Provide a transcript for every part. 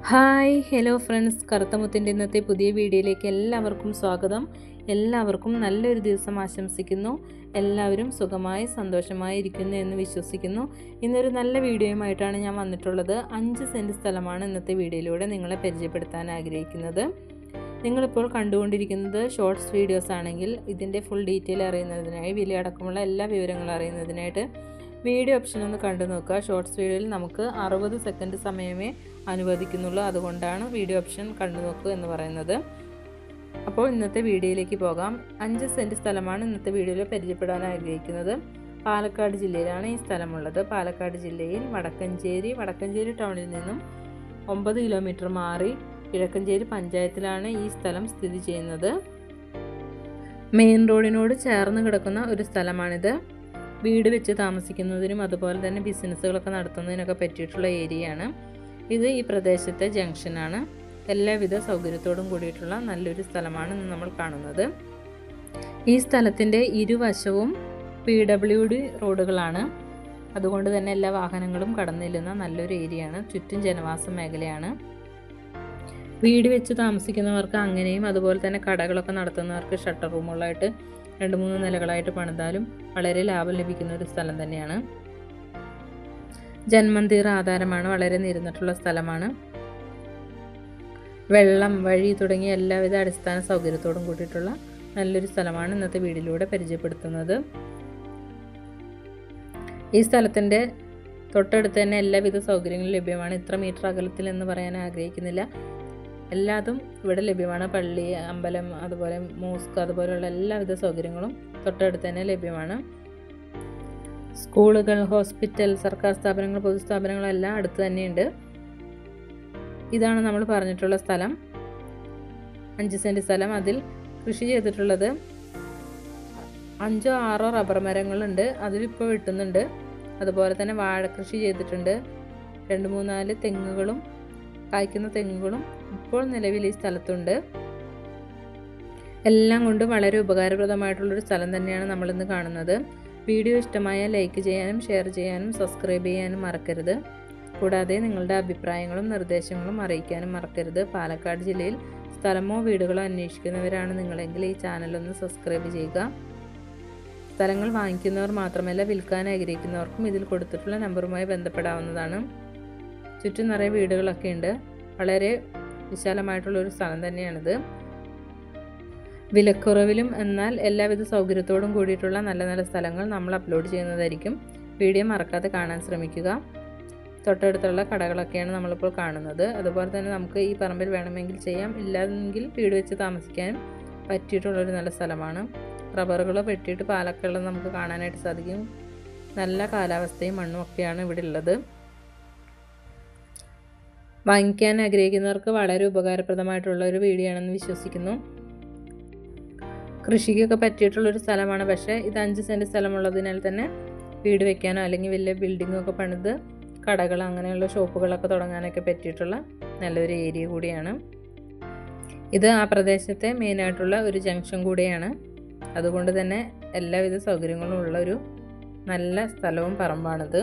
hi hello friends കറുത്തമുത്തിൻ്റെ ഇന്നത്തെ പുതിയ വീഡിയോയിലേക്ക് എല്ലാവർക്കും സ്വാഗതം എല്ലാവർക്കും നല്ലൊരു ദിവസം ആശംസിക്കുന്നു എല്ലാവരും സുഖമായി സന്തോഷമായി ഇരിക്കുന്നു എന്ന് വിശ്വസിക്കുന്നു ഇന്നൊരു നല്ല വീഡിയോയുമായിട്ടാണ് ഞാൻ വന്നിട്ടുള്ളത് അഞ്ച് സെൻറ്റ് സ്ഥലമാണ് ഇന്നത്തെ വീഡിയോയിലൂടെ നിങ്ങളെ പരിചയപ്പെടുത്താൻ ആഗ്രഹിക്കുന്നത് നിങ്ങളിപ്പോൾ കണ്ടുകൊണ്ടിരിക്കുന്നത് ഷോർട്സ് വീഡിയോസ് ആണെങ്കിൽ ഇതിൻ്റെ ഫുൾ ഡീറ്റെയിൽ അറിയുന്നതിനായി വില അടക്കമുള്ള എല്ലാ വിവരങ്ങളും അറിയുന്നതിനായിട്ട് വീഡിയോ ഓപ്ഷൻ ഒന്ന് കണ്ടു നോക്കുക ഷോർട്സ് വീഡിയോയിൽ നമുക്ക് അറുപത് സെക്കൻഡ് സമയമേ അനുവദിക്കുന്നുള്ളൂ അതുകൊണ്ടാണ് വീഡിയോ ഓപ്ഷൻ കണ്ടു നോക്കുക എന്ന് പറയുന്നത് അപ്പോൾ ഇന്നത്തെ വീഡിയോയിലേക്ക് പോകാം അഞ്ച് സെൻറ്റ് സ്ഥലമാണ് ഇന്നത്തെ വീഡിയോയിൽ പരിചയപ്പെടാൻ ആഗ്രഹിക്കുന്നത് പാലക്കാട് ജില്ലയിലാണ് ഈ സ്ഥലമുള്ളത് പാലക്കാട് ജില്ലയിൽ വടക്കഞ്ചേരി വടക്കഞ്ചേരി ടൗണിൽ നിന്നും ഒമ്പത് കിലോമീറ്റർ മാറി കിഴക്കഞ്ചേരി പഞ്ചായത്തിലാണ് ഈ സ്ഥലം സ്ഥിതി ചെയ്യുന്നത് മെയിൻ റോഡിനോട് ചേർന്ന് കിടക്കുന്ന ഒരു സ്ഥലമാണിത് വീട് വെച്ച് താമസിക്കുന്നതിനും അതുപോലെ തന്നെ ബിസിനസ്സുകളൊക്കെ നടത്തുന്നതിനൊക്കെ പറ്റിയിട്ടുള്ള ഏരിയയാണ് ഇത് ഈ പ്രദേശത്തെ ജംഗ്ഷനാണ് എല്ലാവിധ സൗകര്യത്തോടും കൂടിയിട്ടുള്ള നല്ലൊരു സ്ഥലമാണ് ഇന്ന് നമ്മൾ കാണുന്നത് ഈ സ്ഥലത്തിൻ്റെ ഇരുവശവും പി ഡബ്ല്യു ഡി റോഡുകളാണ് അതുകൊണ്ട് തന്നെ എല്ലാ വാഹനങ്ങളും കടന്നില്ലുന്ന നല്ലൊരു ഏരിയയാണ് ചുറ്റും ജനവാസ മേഖലയാണ് വീട് വെച്ച് താമസിക്കുന്നവർക്ക് അങ്ങനെയും അതുപോലെ തന്നെ കടകളൊക്കെ നടത്തുന്നവർക്ക് ഷട്ടർ റൂമുകളായിട്ട് രണ്ട് മൂന്ന് നിലകളായിട്ട് പണിതാലും വളരെ ലാഭം ലഭിക്കുന്ന ഒരു സ്ഥലം തന്നെയാണ് ജന്മന്തീർ ആധാരമാണ് വളരെ നിരന്നിട്ടുള്ള സ്ഥലമാണ് വെള്ളം വഴി തുടങ്ങിയ എല്ലാവിധ അടിസ്ഥാന സൗകര്യത്തോടും കൂടിയിട്ടുള്ള നല്ലൊരു സ്ഥലമാണ് ഇന്നത്തെ വീടിലൂടെ പരിചയപ്പെടുത്തുന്നത് ഈ സ്ഥലത്തിൻ്റെ തൊട്ടടുത്ത് തന്നെ എല്ലാവിധ സൗകര്യങ്ങളും ലഭ്യമാണ് ഇത്ര മീറ്റർ അകലത്തിൽ എന്ന് പറയാൻ ആഗ്രഹിക്കുന്നില്ല എല്ലാതും ഇവിടെ ലഭ്യമാണ് പള്ളി അമ്പലം അതുപോലെ മോസ്ക് അതുപോലെയുള്ള എല്ലാവിധ സൗകര്യങ്ങളും തൊട്ടടുത്ത് തന്നെ ലഭ്യമാണ് സ്കൂളുകൾ ഹോസ്പിറ്റൽ സർക്കാർ സ്ഥാപനങ്ങൾ പൊതുസ്ഥാപനങ്ങളെല്ലാം അടുത്ത് തന്നെയുണ്ട് ഇതാണ് നമ്മൾ പറഞ്ഞിട്ടുള്ള സ്ഥലം അഞ്ച് സെൻറ്റ് സ്ഥലം അതിൽ കൃഷി ചെയ്തിട്ടുള്ളത് അഞ്ചോ ആറോ റബ്ബർ മരങ്ങളുണ്ട് അതിലിപ്പോൾ വെട്ടുന്നുണ്ട് അതുപോലെ തന്നെ വാഴ കൃഷി ചെയ്തിട്ടുണ്ട് രണ്ട് മൂന്നാല് തെങ്ങുകളും കായ്ക്കുന്ന തെങ്ങുകളും ഇപ്പോൾ നിലവിൽ ഈ സ്ഥലത്തുണ്ട് എല്ലാം കൊണ്ടും വളരെ ഉപകാരപ്രദമായിട്ടുള്ളൊരു സ്ഥലം തന്നെയാണ് നമ്മളിന്ന് കാണുന്നത് വീഡിയോ ഇഷ്ടമായാൽ ലൈക്ക് ചെയ്യാനും ഷെയർ ചെയ്യാനും സബ്സ്ക്രൈബ് ചെയ്യാനും മറക്കരുത് കൂടാതെ നിങ്ങളുടെ അഭിപ്രായങ്ങളും നിർദ്ദേശങ്ങളും അറിയിക്കാനും മറക്കരുത് പാലക്കാട് ജില്ലയിൽ സ്ഥലമോ വീടുകളോ അന്വേഷിക്കുന്നവരാണ് നിങ്ങളെങ്കിൽ ഈ ചാനലൊന്ന് സബ്സ്ക്രൈബ് ചെയ്യുക സ്ഥലങ്ങൾ വാങ്ങിക്കുന്നവർ മാത്രമല്ല വിൽക്കാൻ ആഗ്രഹിക്കുന്നവർക്കും ഇതിൽ കൊടുത്തിട്ടുള്ള നമ്പറുമായി ബന്ധപ്പെടാവുന്നതാണ് ചുറ്റും നിറയെ വീടുകളൊക്കെ ഉണ്ട് വളരെ വിശാലമായിട്ടുള്ളൊരു സ്ഥലം തന്നെയാണിത് വിലക്കുറവിലും എന്നാൽ എല്ലാവിധ സൗകര്യത്തോടും കൂടിയിട്ടുള്ള നല്ല നല്ല സ്ഥലങ്ങൾ നമ്മൾ അപ്ലോഡ് ചെയ്യുന്നതായിരിക്കും വീഡിയോ മറക്കാതെ കാണാൻ ശ്രമിക്കുക തൊട്ടടുത്തുള്ള കടകളൊക്കെയാണ് നമ്മളിപ്പോൾ കാണുന്നത് അതുപോലെ തന്നെ നമുക്ക് ഈ പറമ്പിൽ വേണമെങ്കിൽ ചെയ്യാം ഇല്ലെങ്കിൽ വീട് വെച്ച് താമസിക്കാനും പറ്റിയിട്ടുള്ളൊരു നല്ല സ്ഥലമാണ് റബ്ബറുകൾ വെട്ടിയിട്ട് പാലക്കുള്ള നമുക്ക് കാണാനായിട്ട് സാധിക്കും നല്ല കാലാവസ്ഥയും മണ്ണും ഒക്കെയാണ് ഇവിടെ ഉള്ളത് വാങ്ങിക്കാൻ ആഗ്രഹിക്കുന്നവർക്ക് വളരെ ഉപകാരപ്രദമായിട്ടുള്ള ഒരു വീഡിയോ ആണെന്ന് വിശ്വസിക്കുന്നു കൃഷിക്കൊക്കെ പറ്റിയിട്ടുള്ളൊരു സ്ഥലമാണ് പക്ഷേ ഇത് അഞ്ച് സെൻറ്റ് സ്ഥലമുള്ളതിനാൽ തന്നെ വീട് വെക്കാനോ അല്ലെങ്കിൽ വലിയ ബിൽഡിങ്ങൊക്കെ പണിത് കടകൾ അങ്ങനെയുള്ള ഷോപ്പുകളൊക്കെ തുടങ്ങാനൊക്കെ പറ്റിയിട്ടുള്ള നല്ലൊരു ഏരിയ കൂടിയാണ് ഇത് ആ പ്രദേശത്തെ മെയിനായിട്ടുള്ള ഒരു ജംഗ്ഷൻ കൂടിയാണ് അതുകൊണ്ട് തന്നെ എല്ലാവിധ സൗകര്യങ്ങളും ഉള്ള ഒരു നല്ല സ്ഥലവും പറമ്പാണിത്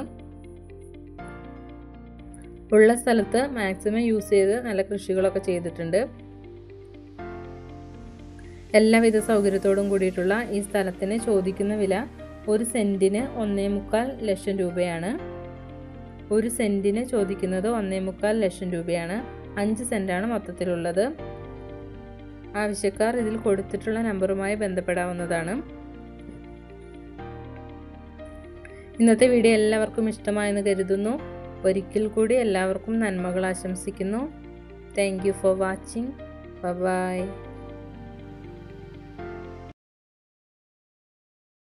ഉള്ള സ്ഥലത്ത് മാക്സിമം യൂസ് ചെയ്ത് നല്ല കൃഷികളൊക്കെ ചെയ്തിട്ടുണ്ട് എല്ലാവിധ സൗകര്യത്തോടും കൂടിയിട്ടുള്ള ഈ സ്ഥലത്തിന് ചോദിക്കുന്ന വില ഒരു സെൻറ്റിന് ഒന്നേ മുക്കാൽ ലക്ഷം രൂപയാണ് ഒരു സെൻറ്റിന് ചോദിക്കുന്നത് ഒന്നേ മുക്കാൽ ലക്ഷം രൂപയാണ് അഞ്ച് സെൻറ്റാണ് മൊത്തത്തിലുള്ളത് ആവശ്യക്കാർ ഇതിൽ കൊടുത്തിട്ടുള്ള നമ്പറുമായി ബന്ധപ്പെടാവുന്നതാണ് ഇന്നത്തെ വീഡിയോ എല്ലാവർക്കും ഇഷ്ടമായെന്ന് കരുതുന്നു ഒരിക്കൽ കൂടി എല്ലാവർക്കും നന്മകൾ ആശംസിക്കുന്നു thank you for watching by